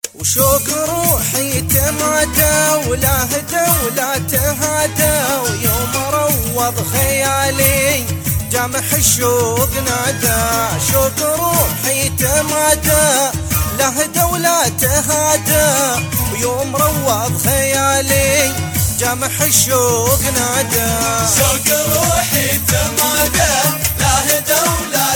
وشوق روحي تمادى ولا هدى ولا تهادى ويوم روض خيالي جامح الشوق نادى شوق روحي تمادى لا هدى ولا تهادى ويوم روض خيالي جامح الشوق نادى شوق روحي تمادى لا هدى ولا